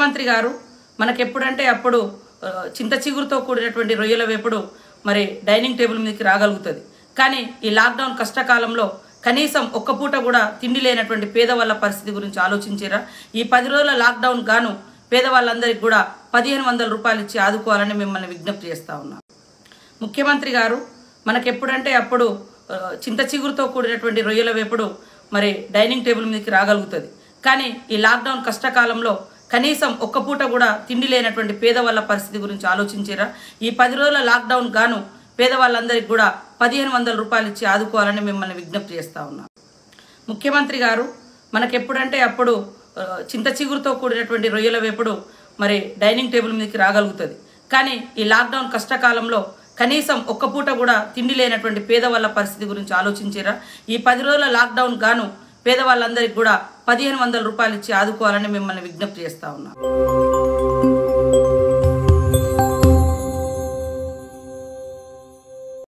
ముఖ్యమంత్రి గారు మనకెప్పుడంటే అప్పుడు ఆ, చింత చిగురుతో కూడినటువంటి రొయ్యల వేపుడు మరి డైనింగ్ టేబుల్ మీదకి రాగలుగుతుంది కానీ ఈ లాక్డౌన్ కష్టకాలంలో కనీసం ఒక్క పూట కూడా తిండి లేనటువంటి పేదవాళ్ళ పరిస్థితి గురించి ఆలోచించారా ఈ పది రోజుల లాక్డౌన్ గాను పేదవాళ్ళందరికీ కూడా పదిహేను వందల రూపాయలు ఇచ్చి ఆదుకోవాలని మిమ్మల్ని విజ్ఞప్తి చేస్తా ఉన్నాం ముఖ్యమంత్రి గారు మనకెప్పుడంటే అప్పుడు ఆ, చింత చిగురుతో కూడినటువంటి రొయ్యల వేపుడు మరి డైనింగ్ టేబుల్ మీదకి రాగలుగుతుంది కానీ ఈ లాక్డౌన్ కష్టకాలంలో కనీసం ఒక్క పూట కూడా తిండి లేనటువంటి పేదవాళ్ళ పరిస్థితి గురించి ఆలోచించారా ఈ పది రోజుల లాక్డౌన్ గాను పేదవాళ్ళందరికీ కూడా పదిహేను వందల రూపాయలు ఇచ్చి ఆదుకోవాలని మిమ్మల్ని విజ్ఞప్తి చేస్తా ఉన్నాం ముఖ్యమంత్రి గారు మనకెప్పుడంటే అప్పుడు ఆ, చింత చిగురుతో కూడినటువంటి రొయ్యల వేపుడు మరి డైనింగ్ టేబుల్ మీదకి రాగలుగుతుంది కానీ ఈ లాక్డౌన్ కష్టకాలంలో కనీసం ఒక్క పూట కూడా తిండి లేనటువంటి పేదవాళ్ళ పరిస్థితి గురించి ఆలోచించారా ఈ పది రోజుల లాక్డౌన్ గాను పేదవాళ్ళందరికీ కూడా పదిహేను వందల రూపాయలు ఇచ్చి ఆదుకోవాలని మిమ్మల్ని విజ్ఞప్తి చేస్తా ఉన్నాం